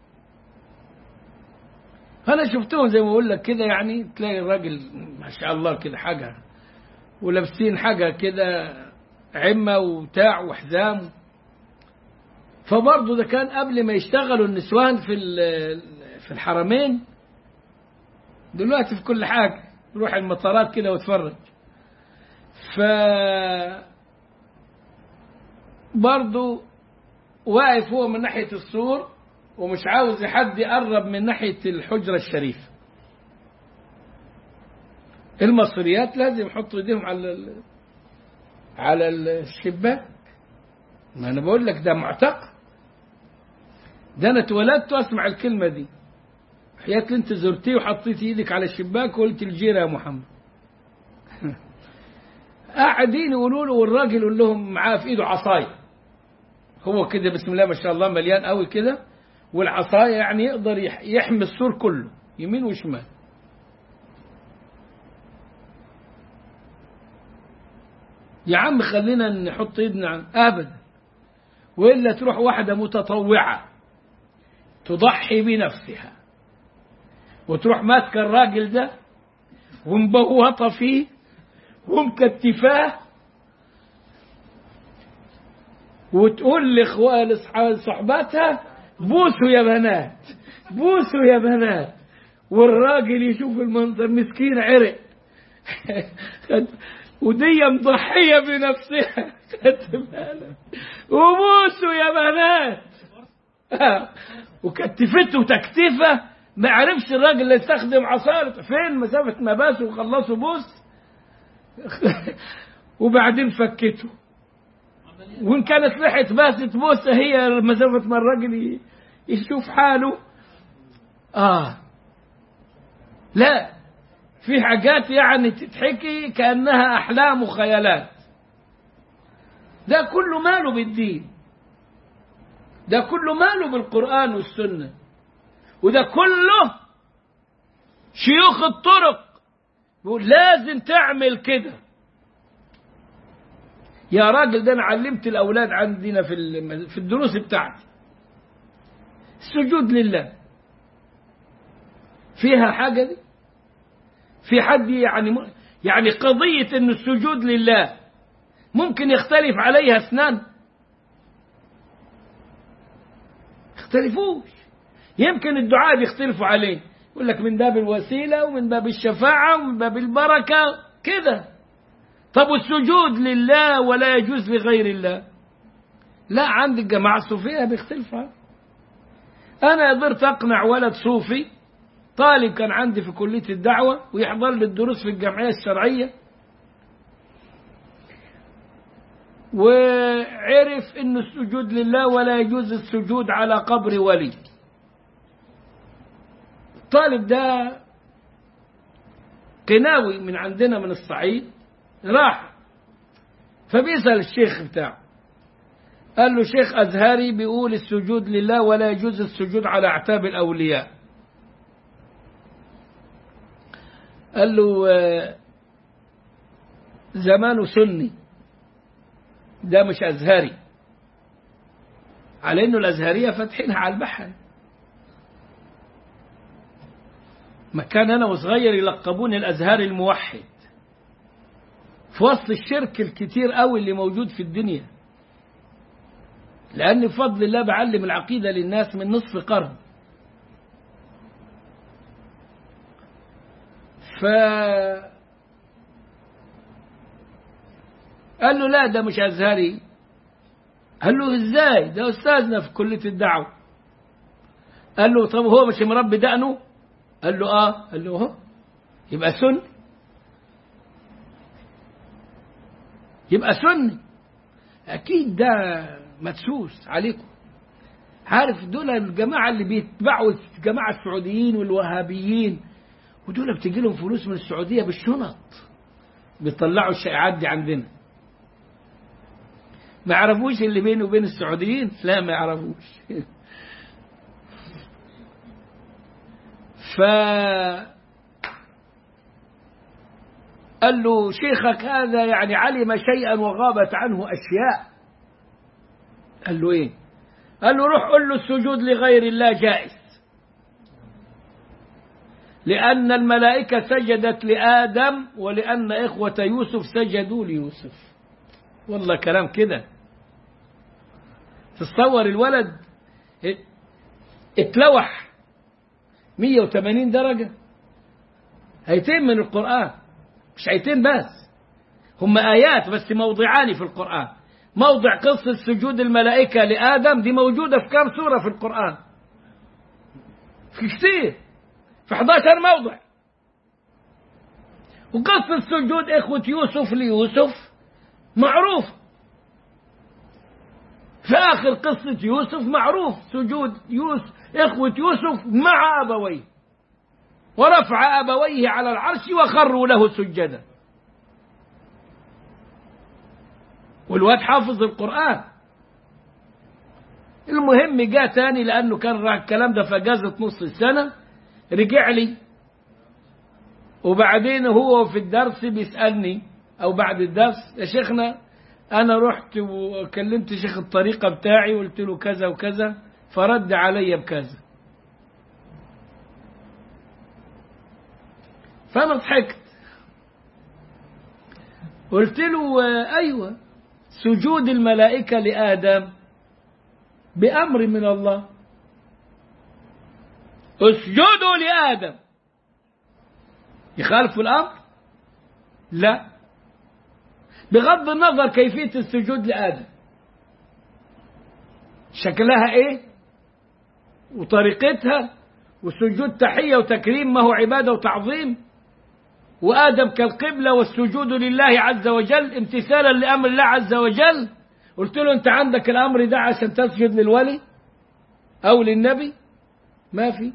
فانا شفتهم زي ما بقول لك كده يعني تلاقي الراجل ما شاء الله كده حاجه ولابسين حاجه كده عمه وبتاع وحزام فبرضه ده كان قبل ما يشتغلوا النسوان في ال- في الحرمين دلوقتي في كل حاجة روح المطارات كده واتفرج ف برضه واقف هو من ناحية السور ومش عاوز حد يقرب من ناحية الحجرة الشريفة المصريات لازم يحطوا ايديهم على ال... على الشباك ما انا بقول لك ده معتقد ده انا اتولدت واسمع الكلمه دي حياة اللي انت زرتيه وحطيت ايدك على الشباك وقلت الجيرة يا محمد قاعدين يقولوا له والراجل يقول لهم معاه في ايده عصايه هو كده بسم الله ما شاء الله مليان قوي كده والعصايه يعني يقدر يح- يحمي السور كله يمين وشمال يا عم خلينا نحط ايدنا عن ابدا والا تروح واحده متطوعه تضحي بنفسها وتروح ماسكه الراجل ده ومبوطه فيه ومكتفاه وتقول لاخوان لاصحاب صحباتها بوسوا يا بنات بوسوا يا بنات والراجل يشوف المنظر مسكين عرق ودي مضحية بنفسها خدت بالك وبوسوا يا بنات وكتفته تكتيفة ما عرفش الراجل اللي يستخدم عصارة فين مسافة ما باسوا وخلصوا بوس وبعدين فكته وإن كانت ريحة باسة بوسة هي مسافة ما الراجل ي- يشوف حاله آه لا في حاجات يعني تتحكي كأنها أحلام وخيالات ده كله ماله بالدين ده كله ماله بالقرآن والسنة وده كله شيوخ الطرق بيقول لازم تعمل كده يا راجل ده انا علمت الاولاد عندنا في الم- في الدروس بتاعتي السجود لله فيها حاجه دي في حد يعني م- يعني قضيه ان السجود لله ممكن يختلف عليها اثنان يختلفوش يمكن الدعاء بيختلفوا عليه يقول لك من باب الوسيله ومن باب الشفاعه ومن باب البركه كده طب والسجود لله ولا يجوز لغير الله لا عند الجماعة الصوفية بيختلفوا عنه. أنا قدرت أقنع ولد صوفي طالب كان عندي في كلية الدعوة ويحضر لي الدروس في الجمعية الشرعية وعرف أن السجود لله ولا يجوز السجود على قبر ولي الطالب ده قناوي من عندنا من الصعيد راح فبيسأل الشيخ بتاعه قال له شيخ أزهري بيقول السجود لله ولا يجوز السجود على أعتاب الأولياء قال له آه، زمانه سني ده مش أزهري على إنه الأزهرية فاتحينها على البحر ما كان أنا وصغير يلقبوني الأزهري الموحد في وسط الشرك الكتير قوي اللي موجود في الدنيا لأن بفضل الله بعلم العقيدة للناس من نصف قرن ف قال له لا ده مش أزهري قال له ازاي ده أستاذنا في كلية الدعوة قال له طب هو مش مربي دقنه قال له اه قال له هو يبقى سني يبقى سني اكيد ده مدسوس عليكم عارف دول الجماعة اللي بيتبعوا الجماعة السعوديين والوهابيين ودول بتجي لهم فلوس من السعودية بالشنط بيطلعوا الشائعات دي عندنا ما يعرفوش اللي بينه وبين السعوديين لا ما يعرفوش ف قال له شيخك هذا يعني علم شيئا وغابت عنه أشياء قال له إيه قال له روح قل له السجود لغير الله جائز لأن الملائكة سجدت لآدم ولأن إخوة يوسف سجدوا ليوسف والله كلام كده تتصور الولد اتلوح 180 درجة هيتين من القرآن مش هيتين بس هم آيات بس موضعان في القرآن موضع قصة سجود الملائكة لآدم دي موجودة في كام سورة في القرآن في كثير في 11 موضع وقصة سجود إخوة يوسف ليوسف معروف في آخر قصة يوسف معروف سجود يوسف إخوة يوسف مع أبويه ورفع أبويه على العرش وخروا له سجدا والواد حافظ القرآن المهم جاء تاني لأنه كان راح الكلام ده في أجازة نص السنة رجع لي وبعدين هو في الدرس بيسألني أو بعد الدرس يا شيخنا أنا رحت وكلمت شيخ الطريقة بتاعي وقلت له كذا وكذا فرد علي بكذا فأنا ضحكت قلت له أيوة سجود الملائكة لآدم بأمر من الله اسجدوا لآدم يخالف الأمر لا بغض النظر كيفية السجود لآدم شكلها ايه وطريقتها وسجود تحية وتكريم ما هو عبادة وتعظيم وآدم كالقبلة والسجود لله عز وجل امتثالا لأمر الله عز وجل قلت له أنت عندك الأمر ده عشان تسجد للولي أو للنبي ما في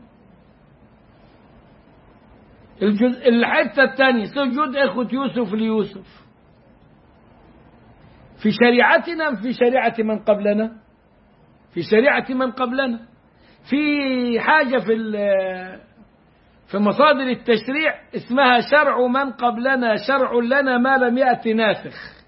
الجزء الحتة الثانية سجود إخوة يوسف ليوسف في شريعتنا في شريعة من قبلنا في شريعة من قبلنا في حاجة في في مصادر التشريع اسمها شرع من قبلنا شرع لنا ما لم يأتي ناسخ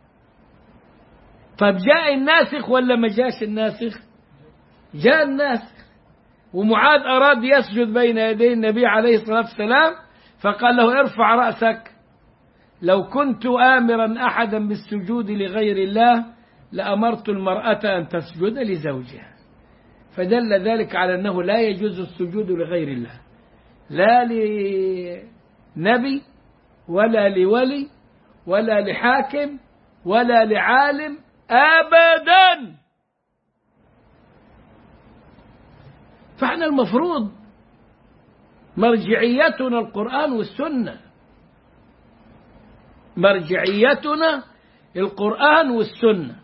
طب جاء الناسخ ولا ما جاش الناسخ جاء الناسخ ومعاذ أراد يسجد بين يدي النبي عليه الصلاة والسلام فقال له ارفع رأسك لو كنت آمرا أحدا بالسجود لغير الله لأمرت المرأة أن تسجد لزوجها فدل ذلك على أنه لا يجوز السجود لغير الله لا لنبي ولا لولي ولا لحاكم ولا لعالم أبدا فاحنا المفروض مرجعيتنا القرآن والسنة مرجعيتنا القرآن والسنة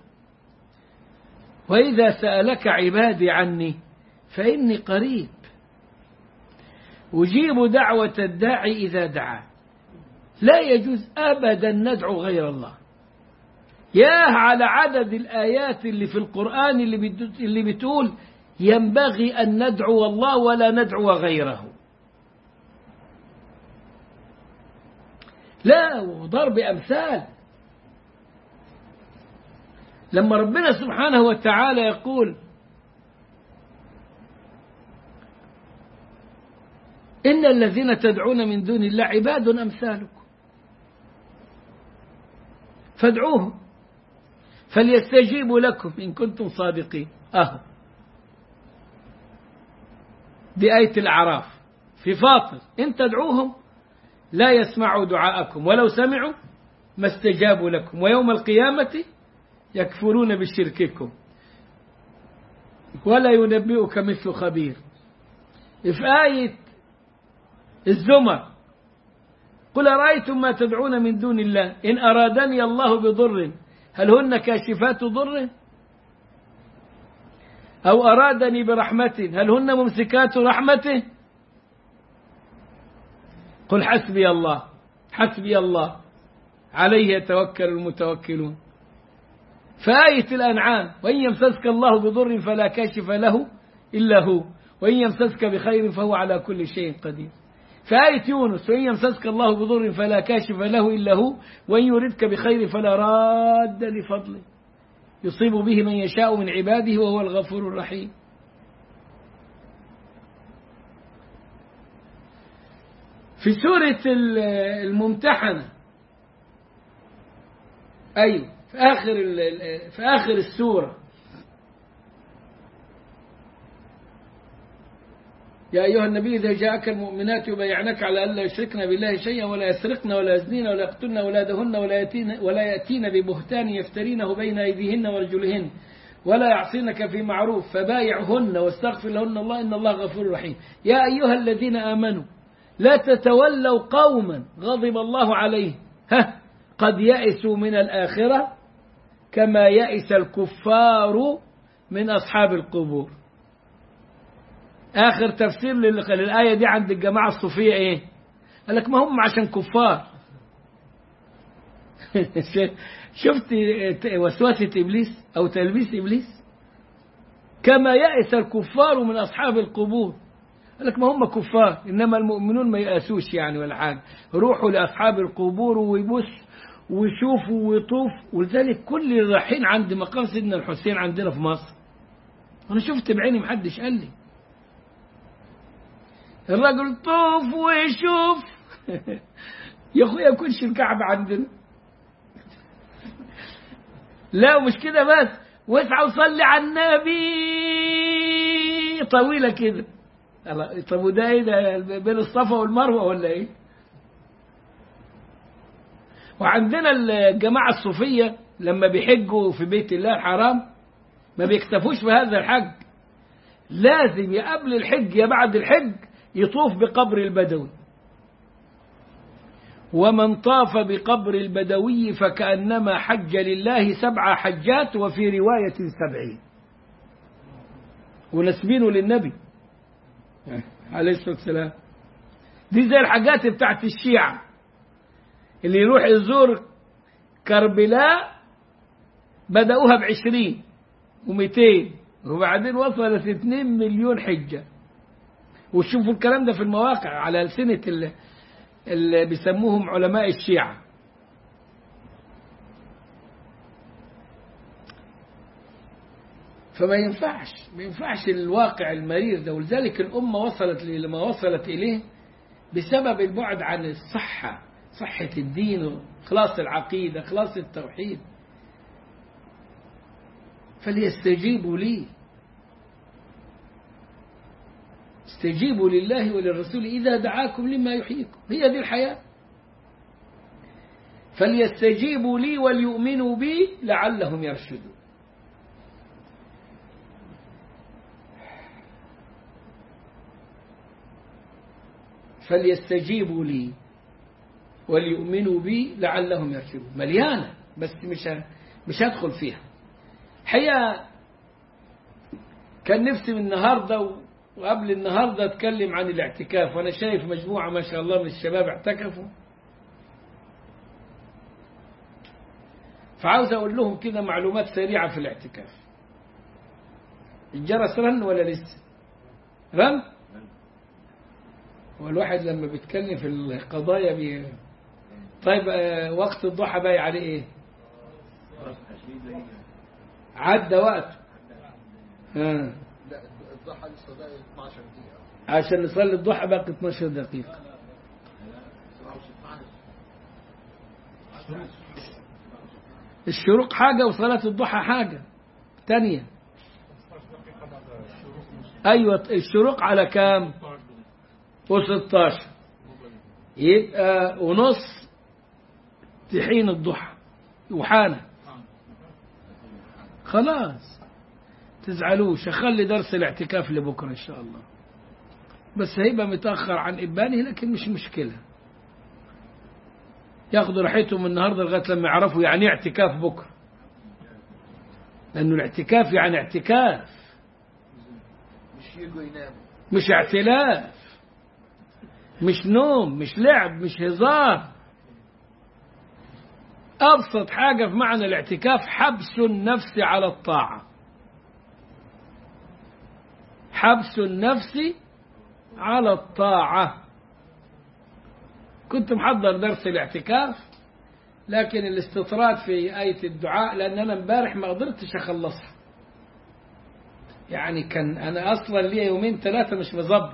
وإذا سألك عبادي عني فإني قريب أجيب دعوة الداعي إذا دعا لا يجوز أبدا ندعو غير الله ياه على عدد الآيات اللي في القرآن اللي, اللي بتقول ينبغي أن ندعو الله ولا ندعو غيره لا وضرب أمثال لما ربنا سبحانه وتعالى يقول إن الذين تدعون من دون الله عباد أمثالكم فادعوهم فليستجيبوا لكم إن كنتم صادقين أهو دي آية الأعراف في فاطر إن تدعوهم لا يسمعوا دعاءكم ولو سمعوا ما استجابوا لكم ويوم القيامة يكفرون بشرككم ولا ينبئك مثل خبير في آية الزمر قل أرأيتم ما تدعون من دون الله إن أرادني الله بضر هل هن كاشفات ضره أو أرادني برحمة هل هن ممسكات رحمته قل حسبي الله حسبي الله عليه يتوكل المتوكلون فآية الأنعام وإن يمسسك الله بضر فلا كاشف له إلا هو وإن يمسسك بخير فهو على كل شيء قدير فآية يونس وإن يمسسك الله بضر فلا كاشف له إلا هو وإن يردك بخير فلا راد لفضله يصيب به من يشاء من عباده وهو الغفور الرحيم في سورة الممتحنة أيوة في آخر في آخر السورة يا أيها النبي إذا جاءك المؤمنات يبايعنك على ألا يشركن بالله شيئا ولا يسرقن ولا يزنين ولا يقتلن أولادهن ولا يأتين, ولا يأتين ببهتان يفترينه بين أيديهن ورجلهن ولا يعصينك في معروف فبايعهن واستغفر لهن الله إن الله غفور رحيم يا أيها الذين آمنوا لا تتولوا قوما غضب الله عليه ها قد يئسوا من الآخرة كما يئس الكفار من أصحاب القبور آخر تفسير لل- للآية دي عند الجماعة الصوفية إيه قال لك ما هم عشان كفار شفت وسوسة إبليس أو تلبيس إبليس كما يأس الكفار من أصحاب القبور قال لك ما هم كفار إنما المؤمنون ما يأسوش يعني ولا حاجة روحوا لأصحاب القبور ويبص ويشوفوا ويطوف ولذلك كل اللي رايحين عند مقام سيدنا الحسين عندنا في مصر أنا شفت بعيني محدش قال لي الرجل طوف ويشوف يا اخويا كلش الكعبة عندنا لا ومش كده بس واسعى وصلي على النبي طويلة كده الله، طب وده ايه ده بين الصفا والمروة ولا ايه وعندنا الجماعة الصوفية لما بيحجوا في بيت الله الحرام ما بيكتفوش بهذا الحج لازم يا قبل الحج يا بعد الحج يطوف بقبر البدوي ومن طاف بقبر البدوي فكأنما حج لله سبع حجات وفي رواية سبعين ونسبينه للنبي عليه الصلاة والسلام دي زي الحاجات بتاعت الشيعة اللي يروح يزور كربلاء بدأوها بعشرين ومئتين وبعدين وصلت اتنين مليون حجة وشوفوا الكلام ده في المواقع على ألسنة اللي, اللي بيسموهم علماء الشيعة فما ينفعش ما ينفعش الواقع المرير ده ولذلك الأمة وصلت لما وصلت إليه بسبب البعد عن الصحة صحة الدين خلاص العقيدة خلاص التوحيد فليستجيبوا لي استجيبوا لله وللرسول إذا دعاكم لما يحييكم هي دي الحياة فليستجيبوا لي وليؤمنوا بي لعلهم يرشدون فليستجيبوا لي وليؤمنوا بي لعلهم يرشدون مليانة بس مش مش هدخل فيها حقيقة كان نفسي من النهاردة وقبل النهاردة أتكلم عن الاعتكاف وأنا شايف مجموعة ما شاء الله من الشباب اعتكفوا فعاوز أقول لهم كده معلومات سريعة في الاعتكاف الجرس رن ولا لسه رن والواحد لما بيتكلم في القضايا بي... طيب آه، وقت الضحى باقي عليه ايه عدى وقت ها لا الضحى لسه باقي 12 دقيقة عشان نصلي الضحى باقي 12 دقيقة الشروق حاجة وصلاة الضحى حاجة تانية أيوة الشروق على كام و16 يبقى ونص تحين الضحى وحانة خلاص تزعلوش أخلي درس الاعتكاف لبكرة إن شاء الله بس هيبقى متأخر عن إبانه لكن مش مشكلة ياخدوا راحتهم النهارده لغايه لما يعرفوا يعني ايه اعتكاف بكره لانه الاعتكاف يعني اعتكاف مش يجوا يناموا مش اعتلاف مش نوم مش لعب مش هزار ابسط حاجه في معنى الاعتكاف حبس النفس على الطاعه حبس النفس على الطاعه كنت محضر درس الاعتكاف لكن الاستطراد في آية الدعاء لأن أنا امبارح ما قدرتش أخلصها يعني كان أنا أصلا لي يومين ثلاثة مش مظبط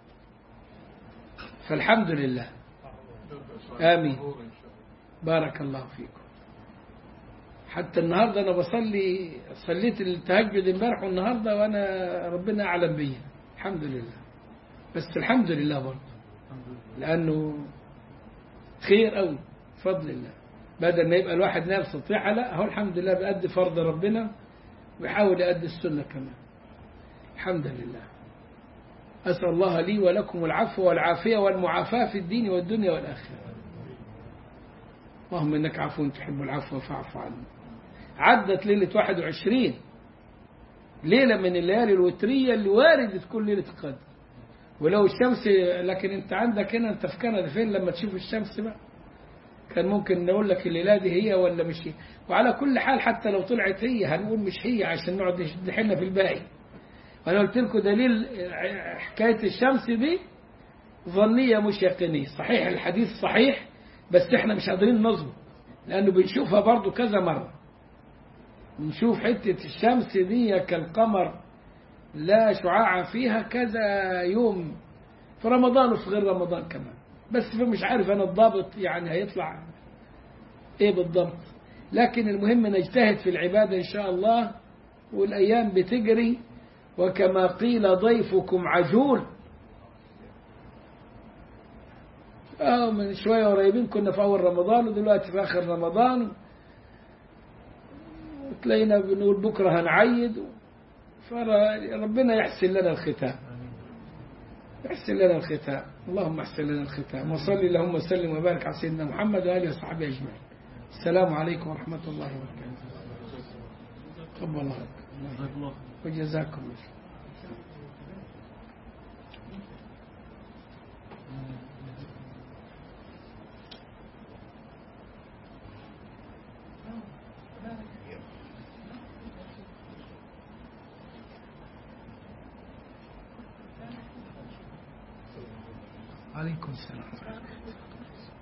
فالحمد لله آمين بارك الله فيكم حتى النهاردة أنا بصلي صليت التهجد امبارح والنهاردة وأنا ربنا أعلم بي الحمد لله بس الحمد لله برضه لأنه خير قوي بفضل الله بدل ما يبقى الواحد لا يستطيع لا هو الحمد لله بيأدي فرض ربنا ويحاول يأدي السنة كمان الحمد لله أسأل الله لي ولكم العفو والعافية والمعافاة في الدين والدنيا والآخرة اللهم إنك عفو تحب العفو فاعف عنا عدت ليلة 21 ليلة من الليالي الوترية اللي وارد تكون ليلة القدر ولو الشمس لكن انت عندك هنا انت في كندا فين لما تشوف الشمس بقى كان ممكن نقول لك الليلة دي هي ولا مش هي وعلى كل حال حتى لو طلعت هي هنقول مش هي عشان نقعد نشد حيلنا في الباقي وانا قلت لكم دليل حكاية الشمس دي ظنية مش يقينية صحيح الحديث صحيح بس احنا مش قادرين نظبط لانه بنشوفها برضو كذا مرة نشوف حتة الشمس دي كالقمر لا شعاع فيها كذا يوم في رمضان وفي غير رمضان كمان بس مش عارف انا الضابط يعني هيطلع ايه بالضبط لكن المهم نجتهد في العبادة ان شاء الله والايام بتجري وكما قيل ضيفكم عجول اه من شوية قريبين كنا في أول رمضان ودلوقتي في آخر رمضان وتلاقينا بنقول بكرة هنعيد فربنا يحسن لنا الختام يحسن لنا الختام اللهم احسن لنا الختام وصل اللهم وسلم وبارك على سيدنا محمد وآله وصحبه أجمعين السلام عليكم ورحمة الله وبركاته تقبل الله وجزاكم الله عليكم السلام